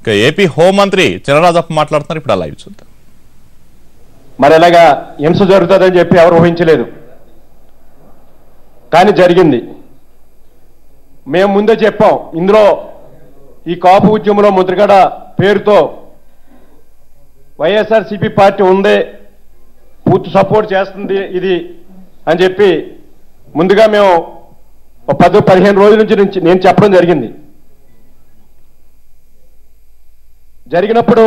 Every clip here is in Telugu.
ఇక ఏపీ హోంమంత్రి చినరాజప్ప మాట్లాడుతున్నారు ఇప్పుడు ఆ లైవ్ చూద్దాం మరి ఇలాగా హింస జరుగుతుందని చెప్పి ఎవరు ఊహించలేదు కానీ జరిగింది మేము ముందే చెప్పాం ఇందులో ఈ కాపు ఉద్యమంలో ముద్రగడ పేరుతో వైఎస్ఆర్సీపీ పార్టీ ఉందే పూర్తి సపోర్ట్ చేస్తుంది ఇది అని చెప్పి ముందుగా మేము ఒక పది పదిహేను రోజుల నుంచి నుంచి నేను చెప్పడం జరిగింది జరిగినప్పుడు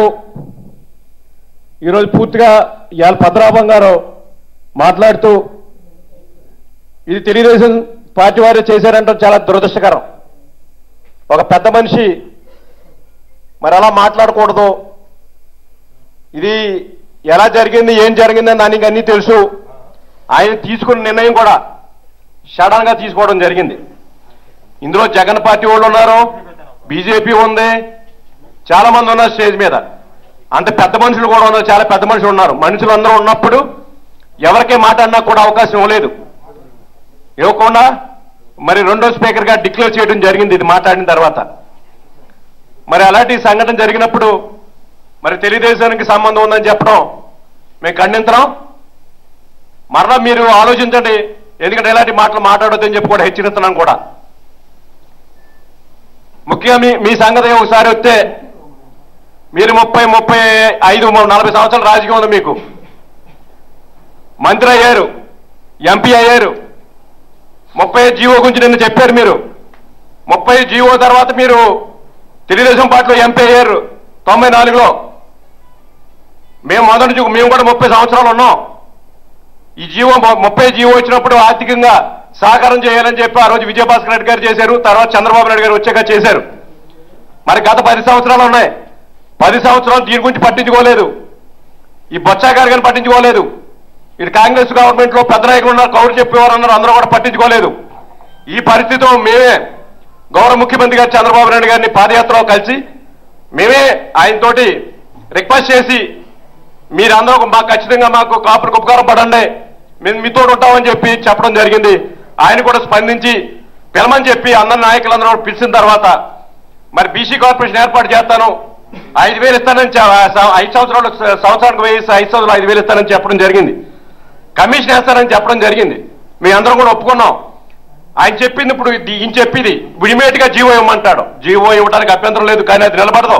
ఈరోజు పూర్తిగా ఇవాళ భద్రాభం గారు మాట్లాడుతూ ఇది తెలుగుదేశం పార్టీ వారు చేశారంటే చాలా దురదృష్టకరం ఒక పెద్ద మనిషి మరి అలా మాట్లాడకూడదు ఇది ఎలా జరిగింది ఏం జరిగిందని దానికి అన్నీ తెలుసు ఆయన తీసుకున్న నిర్ణయం కూడా సడన్ గా తీసుకోవడం జరిగింది ఇందులో జగన్ పార్టీ వాళ్ళు ఉన్నారు బీజేపీ ఉంది చాలా మంది ఉన్నారు స్టేజ్ మీద అంటే పెద్ద మనుషులు కూడా ఉన్నారు చాలా పెద్ద మనుషులు ఉన్నారు మనుషులు అందరూ ఉన్నప్పుడు ఎవరికే మాట అన్నా కూడా అవకాశం ఇవ్వలేదు ఇవ్వకుండా మరి రెండో స్పీకర్ గా డిక్లేర్ చేయడం జరిగింది ఇది మాట్లాడిన తర్వాత మరి అలాంటి సంఘటన జరిగినప్పుడు మరి తెలుగుదేశానికి సంబంధం ఉందని చెప్పడం మేము ఖండించడం మరలా మీరు ఆలోచించండి ఎందుకంటే ఇలాంటి మాటలు మాట్లాడొద్దని చెప్పి కూడా హెచ్చరిస్తున్నాం కూడా ముఖ్యంగా మీ మీ సంగతి ఒకసారి వస్తే మీరు ముప్పై ముప్పై ఐదు నలభై సంవత్సరాల రాజకీయం ఉంది మీకు మంత్రి అయ్యారు ఎంపీ అయ్యారు ముప్పై జీవో గురించి నిన్న చెప్పారు మీరు ముప్పై జీవో తర్వాత మీరు తెలుగుదేశం పార్టీలో ఎంపీ అయ్యారు తొంభై నాలుగులో మేము మొదటి నుంచి మేము కూడా ముప్పై సంవత్సరాలు ఉన్నాం ఈ జీవో ము- ముప్పై జీవో వచ్చినప్పుడు ఆర్థికంగా సహకారం చేయాలని చెప్పి ఆ రోజు విజయభాస్కర్ రెడ్డి గారు చేశారు తర్వాత చంద్రబాబు నాయుడు గారు వచ్చాక చేశారు మరి గత పది సంవత్సరాలు ఉన్నాయి పది సంవత్సరాలు దీని గురించి పట్టించుకోలేదు ఈ బొత్స గారు కానీ పట్టించుకోలేదు ఇటు కాంగ్రెస్ గవర్నమెంట్ లో పెద్ద నాయకులు ఉన్నారు కౌరు చెప్పేవారు అన్నారు అందరూ కూడా పట్టించుకోలేదు ఈ పరిస్థితిలో మేమే గౌరవ ముఖ్యమంత్రి గారు చంద్రబాబు నాయుడు గారిని పాదయాత్రలో కలిసి మేమే ఆయనతోటి రిక్వెస్ట్ చేసి మీరందరూ మాకు ఖచ్చితంగా మాకు కాపులకు ఉపకారం పడండి మేము మీతో ఉంటామని చెప్పి చెప్పడం జరిగింది ఆయన కూడా స్పందించి పిలమని చెప్పి అందరి నాయకులందరూ కూడా పిలిచిన తర్వాత మరి బీసీ కార్పొరేషన్ ఏర్పాటు చేస్తాను ఐదు వేలు ఇస్తానని చె- స- ఐదు సంవత్సరాలు స- సంవత్సరానికి వేసి ఐదు సంవత్సరాలు ఐదు వేలు ఇస్తానని చెప్పడం జరిగింది కమిషన్ వేస్తానని చెప్పడం జరిగింది మీ అందరం కూడా ఒప్పుకున్నాం ఆయన చెప్పింది ఇప్పుడు ఇది- ఈయన చెప్పింది ఇమీడియట్ గా జీవో ఇవ్వమంటాడు జీవో ఇవ్వడానికి అభ్యంతరం లేదు కానీ అది నిలబడదు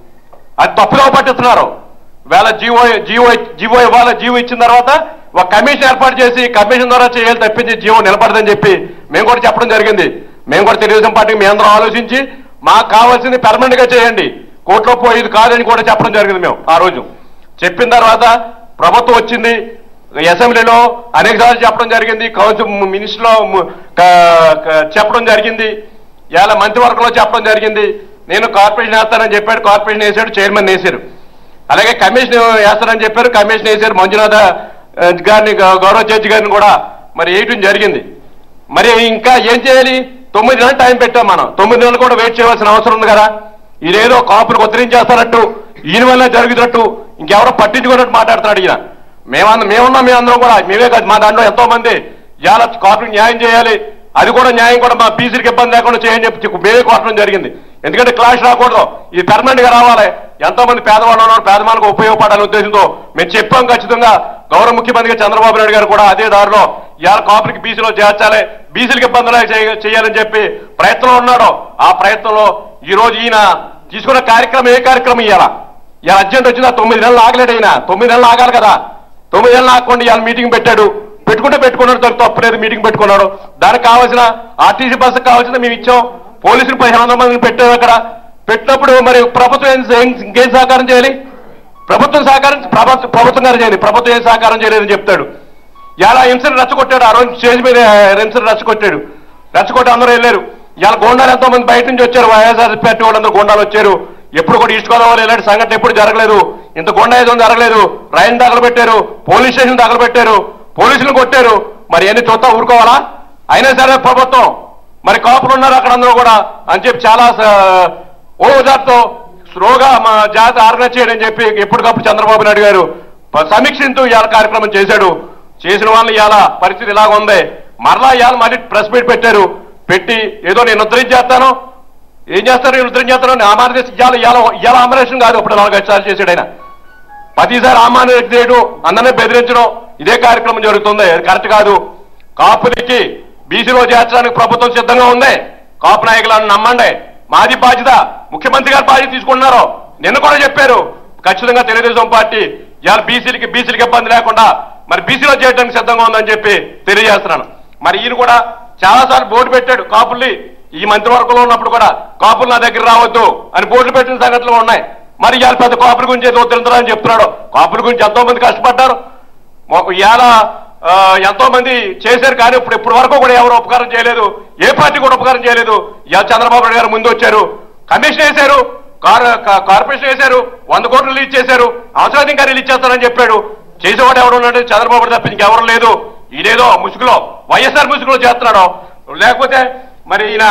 అది తప్పుదో పట్టిస్తున్నారు వేళ జీవో జీవో జీవో ఇవ్వాలి జీవో ఇచ్చిన తర్వాత ఒక కమిషన్ ఏర్పాటు చేసి కమిషన్ ద్వారా చేయాలి తప్పించి జీవో నిలబడదని చెప్పి మేము కూడా చెప్పడం జరిగింది మేము కూడా తెలుగుదేశం పార్టీకి మీ అందరం ఆలోచించి మాకు కావాల్సింది పెర్మనెంట్ గా చేయండి కోర్టులో పోయేది కాదని కూడా చెప్పడం జరిగింది మేము ఆ రోజు చెప్పిన తర్వాత ప్రభుత్వం వచ్చింది అసెంబ్లీలో అనేక సార్లు చెప్పడం జరిగింది కౌన్సిల్ మినిస్టర్లో ము- క- క- చెప్పడం జరిగింది ఇలా మంత్రివర్గంలో చెప్పడం జరిగింది నేను కార్పొరేషన్ వేస్తానని చెప్పాడు కార్పొరేషన్ వేసాడు చైర్మన్ వేశారు అలాగే కమిషన్ వేస్తానని చెప్పారు కమిషన్ వేశారు మంజునాథ ఆ, గారిని గౌ- గౌరవ జడ్జి గారిని కూడా మరి వేయటం జరిగింది మరి ఇంకా ఏం చేయాలి తొమ్మిది నెలలు టైం పెట్టాం మనం తొమ్మిది నెలలు కూడా వెయిట్ చేయవలసిన అవసరం ఉంది కదా ఇదేదో కాపులు ఉత్తరించేస్తానట్టు ఈయన వల్ల జరుగుతున్నట్టు ఇంకెవరో పట్టించుకున్నట్టు మాట్లాడుతున్నాడు ఈయన మేమందరం మేమున్నాం మేమందరం కూడా మేమే కాదు మా దాంట్లో ఎంతో మంది ఇవాళ కాపులకు న్యాయం చేయాలి అది కూడా న్యాయం కూడా మా బీసీలకు ఇబ్బంది లేకుండా చేయని చెప్పి చెప్పి మేమే కోరడం జరిగింది ఎందుకంటే క్లాష్ రాకూడదు ఇది పెర్మనెంట్ గా రావాలి ఎంతో మంది పేదవాళ్ళు ఉన్నారు పేదవాళ్ళకు ఉపయోగపడాలనే ఉద్దేశంతో మేము చెప్పాం ఖచ్చితంగా గౌరవ ముఖ్యమంత్రి చంద్రబాబు నాయుడు గారు కూడా అదే దారిలో ఇవాళ కాపులకి బీసీలో చేర్చాలి బీసీలకు ఇబ్బంది లేక చేయ- చేయాలని చెప్పి ప్రయత్నంలో ఉన్నాడు ఆ ప్రయత్నంలో ఈ రోజు ఈయన తీసుకున్న కార్యక్రమం ఏ కార్యక్రమం ఇవాళ ఇవాళ అర్జెంట్ వచ్చిందా తొమ్మిది నెలలు ఆగలేడు ఆయన తొమ్మిది నెలలు ఆగాలి కదా తొమ్మిది నెలలు ఆగకుండా ఇవాళ మీటింగ్ పెట్టాడు పెట్టుకుంటే పెట్టుకున్నాడు దానికి తప్పలేదు మీటింగ్ పెట్టుకున్నాడు దానికి కావాల్సిన ఆర్టీసీ బస్సు కావాల్సిన మేము ఇచ్చాం పోలీసులు పదిహేను వందల మందిని పెట్టాం అక్కడ పెట్టినప్పుడు మరి ప్రభుత్వం ఏం ఏం- ఇంకేం సహకారం చేయాలి ప్రభుత్వం సహకారం ప్రభుత్వం ప్రభుత్వం గారు చేయాలి ప్రభుత్వం ఏం సహకారం చేయలేదని చెప్తాడు ఇలా హింసను రెచ్చగొట్టాడు ఆ రోజు స్టేజ్ మీద హింసను రెచ్చగొట్టాడు రెచ్చగొట్టి అందరూ వెళ్ళారు ఇవాళ గోండాలు ఎంతో మంది బయట నుంచి వచ్చారు వైఎస్ఆర్ పార్టీ వాళ్ళందరూ గోండాలు వచ్చారు ఎప్పుడు కూడా ఈస్ట్ గోదావరి ఇలాంటి సంఘటన ఎప్పుడు జరగలేదు ఇంత గొండ ఏదో జరగలేదు రైన్ తగలబెట్టారు పోలీస్ స్టేషన్ తగలబెట్టారు పోలీసులు కొట్టారు మరి ఎన్ని చూస్తా ఊరుకోవాలా అయినా సరే ప్రభుత్వం మరి కాపులు ఉన్నారు అక్కడ అందరూ కూడా అని చెప్పి చాలా స- ఓ జాతితో స్లోగా మా జాతి ఆర్గనైజ్ చేయడం చెప్పి ఎప్పటికప్పుడు చంద్రబాబు నాయుడు గారు ప- సమీక్షించూ ఇవాళ కార్యక్రమం చేశాడు చేసిన వాళ్ళు ఇవాళ పరిస్థితి ఇలాగ ఉంది మరలా ఇవాళ మళ్ళీ ప్రెస్ మీట్ పెట్టారు పెట్టి ఏదో నేను ఉద్ధరించేస్తాను ఏం చేస్తారు వీళ్ళు యుద్ధం చేస్తారు ఆమారదేశ్ ఇవాళ ఇవాళ ఇవాళ ఆమరేషన్ కాదు ఇప్పుడు నాలుగైదు సార్లు చేసాడు ఆయన ప్రతిసారి ఆమాన చేయడం అందరినీ బెదిరించడం ఇదే కార్యక్రమం జరుగుతుంది అది కరెక్ట్ కాదు కాపులకి బీసీలో చేర్చడానికి ప్రభుత్వం సిద్ధంగా ఉంది కాపు నాయకులను నమ్మండి మాది బాధ్యత ముఖ్యమంత్రి గారు బాధ్యత తీసుకుంటున్నారు నిన్న కూడా చెప్పారు ఖచ్చితంగా తెలుగుదేశం పార్టీ ఇవాళ బీసీలకి బీసీలకి ఇబ్బంది లేకుండా మరి బీసీలో చేయడానికి సిద్ధంగా ఉందని చెప్పి తెలియజేస్తున్నాను మరి ఈయన కూడా చాలాసార్లు బోర్డు పెట్టాడు కాపుల్ని ఈ మంత్రివర్గంలో ఉన్నప్పుడు కూడా కాపులు నా దగ్గర రావద్దు అని బోర్డులు పెట్టిన సంఘటనలు ఉన్నాయి మరి ఇవాళ పెద్ద కాపుల గురించి ఏదో ఉత్తరించాలని చెప్తున్నాడు కాపుల గురించి ఎంతో మంది కష్టపడ్డారు మొ- ఇవాళ ఆ, ఎంతో మంది చేశారు కానీ ఇప్పుడు ఇప్పటి వరకు కూడా ఎవరు ఉపకారం చేయలేదు ఏ పార్టీ కూడా ఉపకారం చేయలేదు ఇవాళ చంద్రబాబు నాయుడు గారు ముందు వచ్చారు కమిషన్ వేశారు కార్ కా- కార్పొరేషన్ వేశారు వంద కోట్లు రిలీజ్ చేశారు అవసరం ఇంకా రిలీజ్ చేస్తారని చెప్పాడు చేసేవాడు ఎవరు ఉన్నాడు చంద్రబాబు నాయుడు తప్ప ఇంకెవరు లేదు ఇదేదో ముసుగులో వైఎస్ఆర్ ముసుగులో చేస్తున్నాడు లేకపోతే మరి ఈయన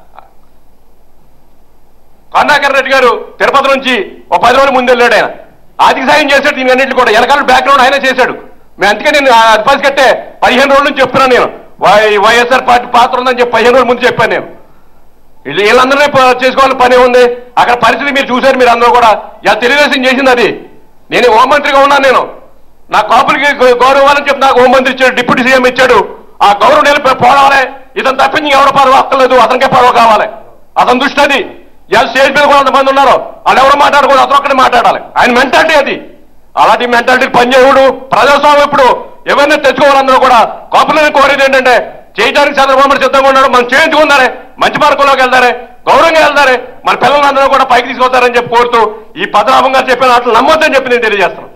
కరుణాకర్ రెడ్డి గారు తిరుపతి నుంచి ఒక పది రోజుల ముందు వెళ్ళాడు ఆయన ఆర్థిక సాయం చేశాడు దీని అన్నింటి కూడా వెనకాల బ్యాక్గ్రౌండ్ ఆయన చేశాడు మేము అందుకే నేను అడ్వాన్స్ కట్టే పదిహేను రోజుల నుంచి చెప్తున్నాను నేను వై- వైఎస్ఆర్ పార్టీ పాత్ర ఉందని చెప్పి పదిహేను రోజుల ముందు చెప్పాను నేను వీళ్ళు వీళ్ళందరినీ ప- చేసుకోవాలని పని ఉంది అక్కడ పరిస్థితి మీరు చూశారు మీరు అందరూ కూడా ఇలా తెలుగుదేశం చేసింది అది నేను హోంమంత్రిగా ఉన్నాను నేను నా కాపులకి గౌ- గౌరవాలని చెప్పి నాకు హోంమంత్రి ఇచ్చాడు డిప్యూటీ సీఎం ఇచ్చాడు ఆ గౌరవం నిలిపి పోవాలి ఇతను తప్పించి ఎవడ పదవి అక్కర్లేదు అతనికే పదవి కావాలి అతని దృష్టి అది ఇలా స్టేజ్ మీద కూడా కొంతమంది ఉన్నారు వాళ్ళు ఎవరు మాట్లాడకూడదు అతను ఒక్కడే మాట్లాడాలి ఆయన మెంటాలిటీ అది అలాంటి మెంటాలిటీ పనిచేయడు ప్రజాస్వామ్యం ఇప్పుడు ఎవరిని తెచ్చుకోవాలన్నా కూడా కాపులని కోరేది ఏంటంటే చేయడానికి చంద్రబాబు నాయుడు సిద్ధంగా ఉన్నాడు మనం చేయించుకుందారే మంచి మార్గంలోకి వెళ్తారే గౌరవంగా వెళ్తారే మన పిల్లలందరూ కూడా పైకి తీసుకొస్తారని చెప్పి కోరుతూ ఈ పద్మనాభం గారు చెప్పిన అట్లా నమ్మొద్దని చెప్పి నేను తెలియజేస్తాను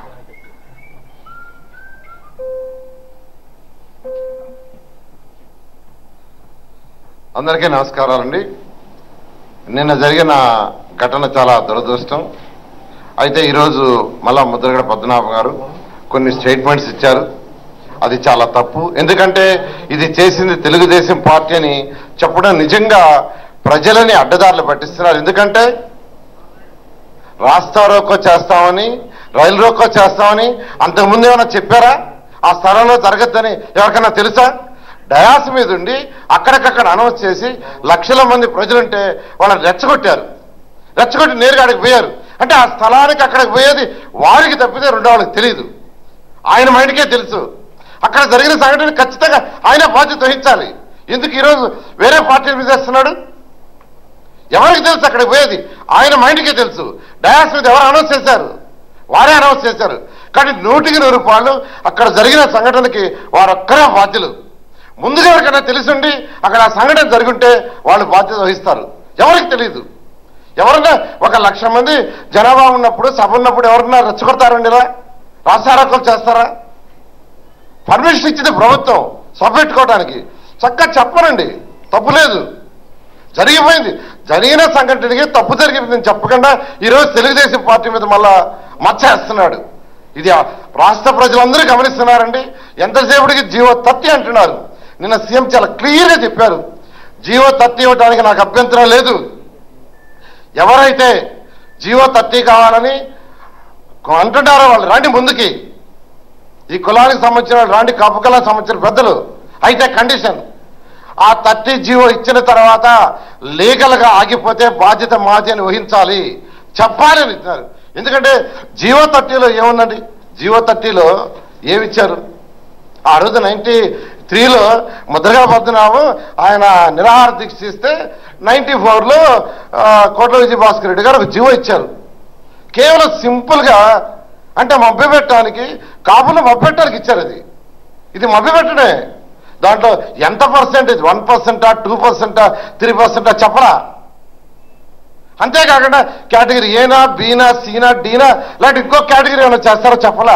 అందరికీ నమస్కారాలండి నిన్న జరిగిన ఘటన చాలా దురదృష్టం అయితే ఈరోజు మళ్ళా ముద్రగడ పద్మనాభం గారు కొన్ని స్టేట్మెంట్స్ ఇచ్చారు అది చాలా తప్పు ఎందుకంటే ఇది చేసింది తెలుగుదేశం పార్టీ అని చెప్పడం నిజంగా ప్రజలని అడ్డదారులు పట్టిస్తున్నారు ఎందుకంటే రాస్తా రోకో చేస్తామని రైలు రోకో చేస్తామని అంతకుముందు ఏమైనా చెప్పారా ఆ స్థలంలో జరగద్దని ఎవరికైనా తెలుసా డయాస్ మీద ఉండి అక్కడికక్కడ అనౌన్స్ చేసి లక్షల మంది ప్రజలుంటే వాళ్ళని రెచ్చగొట్టారు రెచ్చగొట్టి నేరుగా అక్కడికి పోయారు అంటే ఆ స్థలానికి అక్కడికి పోయేది వారికి తప్పితే రెండో వాళ్ళకి తెలియదు ఆయన మైండ్కే తెలుసు అక్కడ జరిగిన సంఘటన ఖచ్చితంగా ఆయన బాధ్యత వహించాలి ఎందుకు ఈరోజు వేరే పార్టీలు మీద చేస్తున్నాడు ఎవరికి తెలుసు అక్కడికి పోయేది ఆయన మైండ్కే తెలుసు డయాస్ మీద ఎవరు అనౌన్స్ చేశారు వారే అనౌన్స్ చేశారు కానీ నూటికి నూరు రూపాయలు అక్కడ జరిగిన సంఘటనకి వారొక్కరే బాధ్యులు ముందుగా ఎవరికైనా తెలిసిండి అక్కడ ఆ సంఘటన జరుగుంటే వాళ్ళు బాధ్యత వహిస్తారు ఎవరికి తెలియదు ఎవరన్నా ఒక లక్ష మంది జనాభా ఉన్నప్పుడు సభ ఉన్నప్పుడు ఎవరన్నా రెచ్చగొడతారండి ఇలా రాస్తారోకలు చేస్తారా పర్మిషన్ ఇచ్చింది ప్రభుత్వం సభ పెట్టుకోవడానికి చక్కగా చెప్పనండి తప్పు లేదు జరిగిపోయింది జరిగిన సంఘటనకి తప్పు జరిగిపోయింది చెప్పకుండా ఈరోజు తెలుగుదేశం పార్టీ మీద మళ్ళా మచ్చేస్తున్నాడు ఇది ఆ రాష్ట్ర ప్రజలందరూ గమనిస్తున్నారండి ఎంతసేపటికి జీవో తత్తి అంటున్నారు నిన్న సీఎం చాలా క్లియర్గా చెప్పారు జీవో తత్తి ఇవ్వడానికి నాకు అభ్యంతరం లేదు ఎవరైతే జీవో తత్తి కావాలని అంటుంటారో వాళ్ళు రండి ముందుకి ఈ కులానికి సంబంధించిన వాళ్ళు రాండి కాపు కులానికి సంబంధించిన పెద్దలు అయితే కండిషన్ ఆ థర్టీ జీవో ఇచ్చిన తర్వాత లీగల్ గా ఆగిపోతే బాధ్యత మాది అని వహించాలి చెప్పాలి అని ఇచ్చినారు ఎందుకంటే జీవో థర్టీలో ఏముందండి జీవో థర్టీలో ఏమిచ్చారు ఆ రోజు నైన్టీ త్రీలో ముద్రగా పద్మనాభం ఆయన నిరాహార దీక్ష చేస్తే నైన్టీ ఫోర్లో కోట్ల విజయభాస్కర్ రెడ్డి గారు ఒక జీవో ఇచ్చారు కేవలం సింపుల్గా అంటే మభ్యపెట్టడానికి కాపులు మభ్యపెట్టడానికి ఇచ్చారు అది ఇది మభ్యపెట్టడే దాంట్లో ఎంత పర్సెంటేజ్ వన్ పర్సెంటా టూ పర్సెంటా త్రీ పర్సెంటా చెప్పరా అంతేకాకుండా కేటగిరీ ఏనా బీనా సీనా డీనా లాంటి ఇంకో కేటగిరీ ఏమైనా చేస్తారో చెప్పలా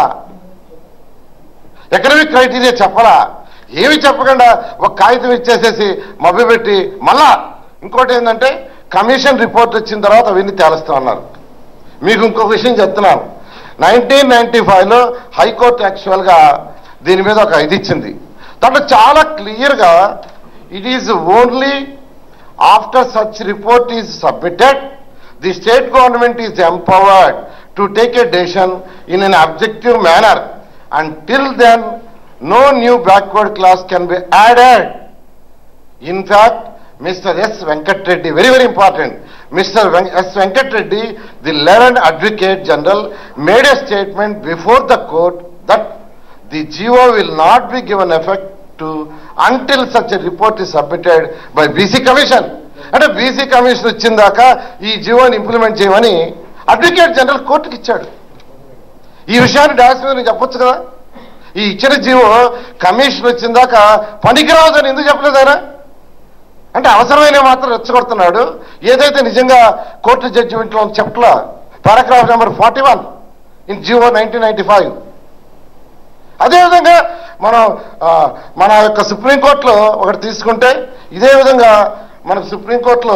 ఎకనమిక్ క్రైటీరియా చెప్పలా ఏమి చెప్పకుండా ఒక కాగితం ఇచ్చేసేసి మభ్యపెట్టి మళ్ళా ఇంకోటి ఏంటంటే కమిషన్ రిపోర్ట్ వచ్చిన తర్వాత అవన్నీ తేలుస్తా ఉన్నారు మీకు ఇంకొక విషయం చెప్తున్నాను నైన్టీన్ నైన్టీ ఫైవ్లో హైకోర్టు యాక్చువల్గా దీని మీద ఒక ఇది ఇచ్చింది దాంట్లో చాలా క్లియర్గా it is only after such report is submitted the state government is empowered to take a decision in an objective manner and till then no new backward class can be added. In fact, Mr. S. Venkat Reddy, very, very important. Mr. Ven- S. Venkat Reddy, the learned advocate general, made a statement before the court that the GO will not be given effect to until such a report is submitted by BC Commission. అంటే బీసీ కమిషన్ వచ్చిన దాకా ఈ జీవోని ఇంప్లిమెంట్ చేయమని అడ్వకేట్ జనరల్ కోర్టుకి ఇచ్చాడు ఈ విషయాన్ని డాన్స్ మీద నేను చెప్పొచ్చు కదా ఈ ఇచ్చిన జీవో కమిషన్ వచ్చిన దాకా పనికిరాదు అని ఎందుకు చెప్పలేదు ఆయన అంటే అవసరమైన మాత్రం రెచ్చగొడుతున్నాడు ఏదైతే నిజంగా కోర్టు జడ్జిమెంట్లో చెప్పట్లా paragraph number forty one in జియో నైన్టీన్ నైన్టీ ఫైవ్ అదేవిధంగా మనం ఆ, మన యొక్క సుప్రీంకోర్టులో ఒకటి తీసుకుంటే ఇదే విధంగా మనకు సుప్రీంకోర్టులో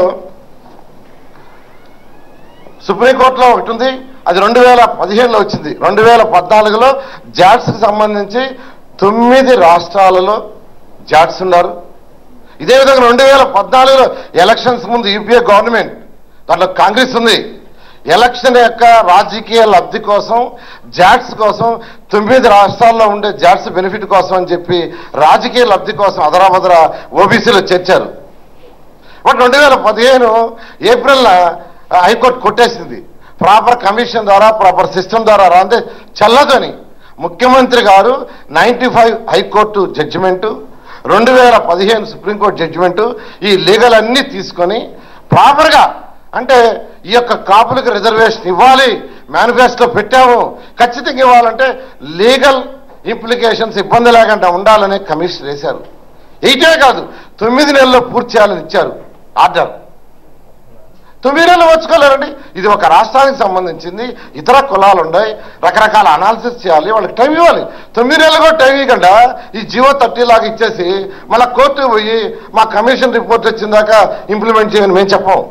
సుప్రీంకోర్టులో ఒకటి ఉంది అది రెండు వేల పదిహేనులో వచ్చింది రెండు వేల పద్నాలుగులో జాట్స్కి సంబంధించి తొమ్మిది రాష్ట్రాలలో జాట్స్ ఉన్నారు ఇదే విధంగా రెండు వేల పద్నాలుగులో ఎలక్షన్స్ ముందు యూపీఏ గవర్నమెంట్ దాంట్లో కాంగ్రెస్ ఉంది ఎలక్షన్ యొక్క రాజకీయ లబ్ధి కోసం జాట్స్ కోసం తొమ్మిది రాష్ట్రాల్లో ఉండే జాట్స్ బెనిఫిట్ కోసం అని చెప్పి రాజకీయ లబ్ధి కోసం అదరాబదరా ఓబీసీలో చేర్చారు బట్ రెండు వేల పదిహేను ఏప్రిల్ హైకోర్టు కొట్టేసింది ప్రాపర్ కమిషన్ ద్వారా ప్రాపర్ సిస్టమ్ ద్వారా రాందే చల్లదని ముఖ్యమంత్రి గారు నైన్టీ ఫైవ్ హైకోర్టు జడ్జిమెంటు రెండు వేల పదిహేను సుప్రీంకోర్టు జడ్జిమెంటు ఈ లీగల్ అన్నీ తీసుకొని ప్రాపర్గా అంటే ఈ యొక్క కాపులకు రిజర్వేషన్ ఇవ్వాలి మేనిఫెస్టో పెట్టాము ఖచ్చితంగా ఇవ్వాలంటే లీగల్ ఇంప్లికేషన్స్ ఇబ్బంది లేకుండా ఉండాలనే కమిషన్ వేశారు ఎయిటే కాదు తొమ్మిది నెలల్లో పూర్తి చేయాలని ఇచ్చారు ఆర్డర్ తొమ్మిది నెలలు వచ్చుకోలేరండి ఇది ఒక రాష్ట్రానికి సంబంధించింది ఇతర కులాలు ఉన్నాయి రకరకాల అనాలిసిస్ చేయాలి వాళ్ళకి టైం ఇవ్వాలి తొమ్మిది నెలలు కూడా టైం ఇవ్వకుండా ఈ జియో థర్టీ లాగా ఇచ్చేసి మళ్ళీ కోర్టుకు పోయి మా కమిషన్ రిపోర్ట్ వచ్చిందాక ఇంప్లిమెంట్ చేయని మేము చెప్పం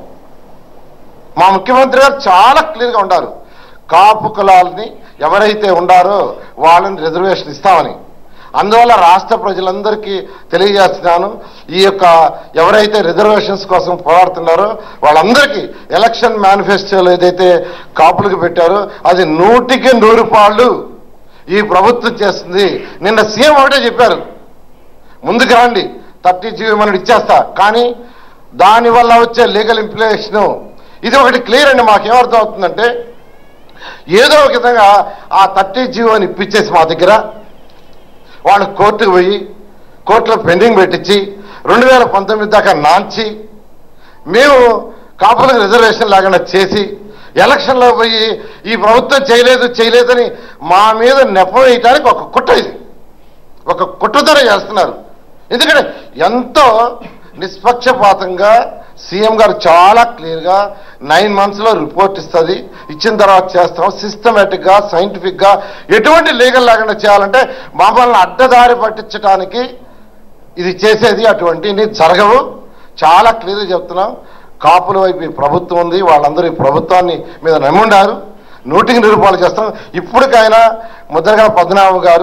మా ముఖ్యమంత్రి గారు చాలా క్లియర్గా ఉండారు కాపు కులాలని ఎవరైతే ఉండారో వాళ్ళని రిజర్వేషన్ ఇస్తామని అందువల్ల రాష్ట్ర ప్రజలందరికీ తెలియజేస్తున్నాను ఈ యొక్క ఎవరైతే రిజర్వేషన్స్ కోసం పోరాడుతున్నారో వాళ్ళందరికీ ఎలక్షన్ మేనిఫెస్టోలో ఏదైతే కాపులకు పెట్టారో అది నూటికి నూరు పాళ్ళు ఈ ప్రభుత్వం చేస్తుంది నిన్న సీఎం ఒకటే చెప్పారు ముందుకు రండి థర్టీ జీవీ మనం ఇచ్చేస్తా కానీ దానివల్ల వచ్చే లీగల్ ఇంప్లికేషన్ ఇది ఒకటి క్లియర్ అండి మాకేమర్థం అవుతుందంటే ఏదో ఒక విధంగా ఆ థర్టీ జీవోని ఇప్పించేసి మా దగ్గర వాళ్ళు కోర్టుకు పోయి కోర్టులో పెండింగ్ పెట్టించి రెండు వేల పంతొమ్మిది దాకా నాంచి మేము కాపులకు రిజర్వేషన్ లేకుండా చేసి ఎలక్షన్లో పోయి ఈ ప్రభుత్వం చేయలేదు చేయలేదని మా మీద నెపం వేయటానికి ఒక కుట్ర ఇది ఒక కుట్రతోనే చేస్తున్నారు ఎందుకంటే ఎంతో నిష్పక్షపాతంగా సీఎం గారు చాలా క్లియర్గా నైన్ మంత్స్లో రిపోర్ట్ ఇస్తుంది ఇచ్చిన తర్వాత చేస్తాం సిస్టమేటిక్గా సైంటిఫిక్గా ఎటువంటి లీగల్ లేకుండా చేయాలంటే మమ్మల్ని అడ్డదారి పట్టించడానికి ఇది చేసేది అటువంటివి జరగవు చాలా క్లియర్గా చెప్తున్నాం కాపుల వైపు ఈ ప్రభుత్వం ఉంది వాళ్ళందరూ ఈ ప్రభుత్వాన్ని మీద నమ్ముండారు నూటికి నిరూపాలు చేస్తాం ఇప్పటికైనా ముద్రగడ పద్మనాభ గారు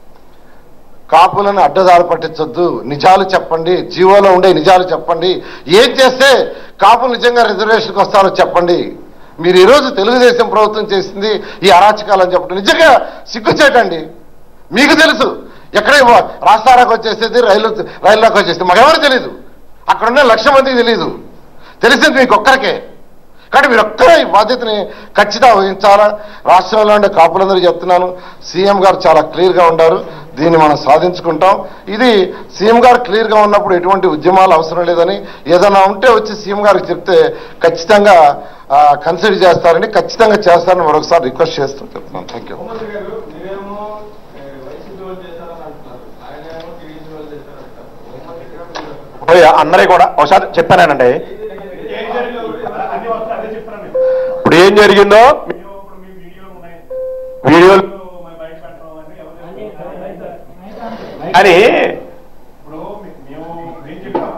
కాపులను అడ్డదారి పట్టించొద్దు నిజాలు చెప్పండి జీవోలో ఉండే నిజాలు చెప్పండి ఏం చేస్తే కాపులు నిజంగా రిజర్వేషన్కి వస్తారో చెప్పండి మీరు ఈరోజు తెలుగుదేశం ప్రభుత్వం చేసింది ఈ అరాచకాలని చెప్పండి నిజంగా సిగ్గుచేటండి మీకు తెలుసు ఎక్కడ రాష్ట్రాలకు వచ్చేసేది రైలు రైల్లోకి వచ్చేసి మాకెవరు తెలియదు అక్కడ ఉన్న లక్ష మందికి తెలియదు తెలిసింది మీకు ఒక్కరికే కానీ మీరు ఒక్కరే ఈ బాధ్యతని ఖచ్చితంగా వహించాలా రాష్ట్రంలో ఉండే కాపులందరూ చెప్తున్నాను సీఎం గారు చాలా క్లియర్గా ఉండారు దీన్ని మనం సాధించుకుంటాం ఇది సీఎం గారు క్లియర్గా ఉన్నప్పుడు ఎటువంటి ఉద్యమాలు అవసరం లేదని ఏదైనా ఉంటే వచ్చి సీఎం గారికి చెప్తే ఖచ్చితంగా కన్సిడర్ చేస్తారని ఖచ్చితంగా చేస్తారని మరొకసారి రిక్వెస్ట్ చేస్తూ చెప్తున్నాను థ్యాంక్ యూ హోంమంత్రి గారు మీరేమో ఏ, వైసీపీ వాళ్ళు చేశారని అంటున్నారు ఆయనేమో టీడీపీ వాళ్ళు చేశారంటారు హోంమంత్రి గారు మీరు- పోయి అందరికీ కూడా ఒకసారి చెప్పానండి ఏం జరిగిందో అన్ని వస్తాయి అదే చెప్తున్నాను నేను. ఇప్పుడు ఏం జరిగిందో మేము ఇప్పుడు మీ వీడియోలు ఉన్నాయి వీడియోలు మేము బయట పెట్టడం అని ఎవరు చెప్తున్నారు? అని ఇప్పుడు మీ- మేము మేము చెప్పాం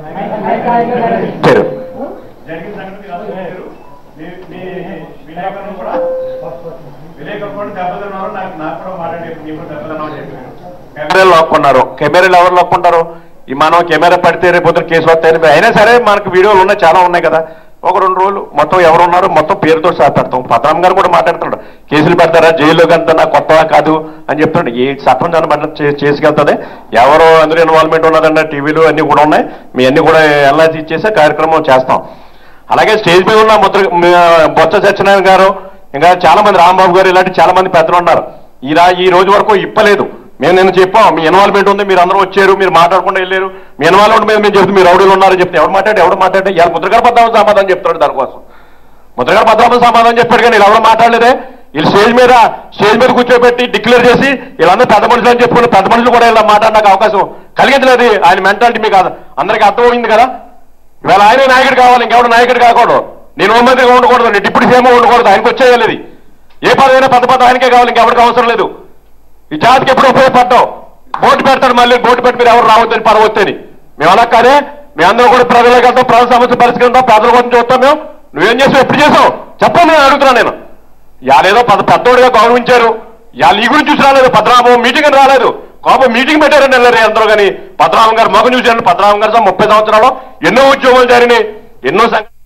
పేరు జరిగిన సంగతి మీరు అందరూ చెప్పారు మీ మీ విలేకరులు కూడా విలేకరులు కూడా దెబ్బతిన్నారు నాకు నాకు కూడా మాట్లాడారు మీరు కూడా దెబ్బతిన్నామని చెప్పారు కెమెరాలు లాక్కున్నారు కెమెరాలు ఎవరు లాక్కుంటారు ఈ మనం కెమెరా పడితే రేపు పొద్దున కేసు వస్తాయని అయినా సరే మనకు వీడియోలు ఉన్నాయి చాలా ఉన్నాయి కదా ఒక రెండు రోజులు మొత్తం ఎవరు ఉన్నారో మొత్తం పేరుతో సహా పెడతాం పద్రామ్ గారు కూడా మాట్లాడుతున్నాడు కేసులు పెడతారా జైల్లో కంతా కొత్తగా కాదు అని చెప్తున్నాడు ఏ చట్టం దాన్ని బట్టి చే- చేసుకెళ్తుంది ఎవరు అందులో ఇన్వాల్వ్మెంట్ ఉన్నదండి టీవీలు అన్ని కూడా ఉన్నాయి మీ అన్ని కూడా ఎల్ఐసి ఇచ్చేసే కార్యక్రమం చేస్తాం అలాగే స్టేజ్ మీద ఉన్న ముద్ర మ- బొత్స సత్యనారాయణ గారు ఇంకా చాలా మంది రాంబాబు గారు ఇలాంటి చాలా మంది పెద్దలు ఉన్నారు ఈ రా ఈ రోజు వరకు ఇప్పలేదు మేము నేను చెప్పాం మీ ఇన్వాల్వ్మెంట్ ఉంది మీరు అందరూ వచ్చారు మీరు మాట్లాడకుండా వెళ్ళారు మీ ఇన్వాల్వ్మెంట్ మీద మేము చెప్తే మీరు రౌడీలు ఉన్నారని చెప్తే ఎవరు మాట్లాడి ఎవరు మాట్లాడి ఇవాళ ముద్రగారు పద్దామని సమాధానం చెప్తాడు దానికోసం ముద్రగారు పద్దామని సమాధానం చెప్పాడు కానీ వీళ్ళు ఎవరు మాట్లాడలేదే వీళ్ళు స్టేజ్ మీద స్టేజ్ మీద కూర్చోబెట్టి డిక్లేర్ చేసి వీళ్ళందరూ పెద్ద మనుషులు అని చెప్పుకుని పెద్ద మనుషులు కూడా ఇలా మాట్లాడడానికి అవకాశం కలిగించలేదు ఆయన మెంటాలిటీ మీకు కాదు అందరికీ అర్థమైంది కదా ఇవాళ ఆయనే నాయకుడు కావాలి ఇంకెవడు నాయకుడు కాకూడదు నేను హోంమంత్రిగా ఉండకూడదు నేను డిప్యూటీ సీఎం ఉండకూడదు ఆయనకు వచ్చేయాలి ఇది. ఏ పదవైనా పెద్ద పెద్ద ఆయనకే కావాలి ఇంకెవరికి అవసరం లేదు ఈ జాతికి ఎప్పుడు ఉపయోగపడ్డావు బోటు పెడతాడు మళ్ళీ బోటు పెట్టి మీరు ఎవరు రావద్దని పరవద్దని మేము అలా కాదే మేమందరం కూడా ప్రజలకు వెళ్తాం ప్రజల సమస్య పరిష్కరిద్దాం పేదల కోసం చూస్తాం మేము నువ్వేం చేసావు ఎప్పుడు చేసావు చెప్పండి నేను అడుగుతున్నా నేను ఇవాళేదో పెద్ద పెద్దోడిగా గౌరవించారు ఇవాళ ఈ గురించి చూసి రాలేదు పద్రామం మీటింగ్ అని రాలేదు కోపం మీటింగ్ పెట్టారని వెళ్ళారు అందరూ కానీ పద్రామం గారు మగ చూశారు పద్రామం గారు ముప్పై సంవత్సరాలు ఎన్నో ఉద్యోగాలు జరిగినాయి ఎన్నో సంఘ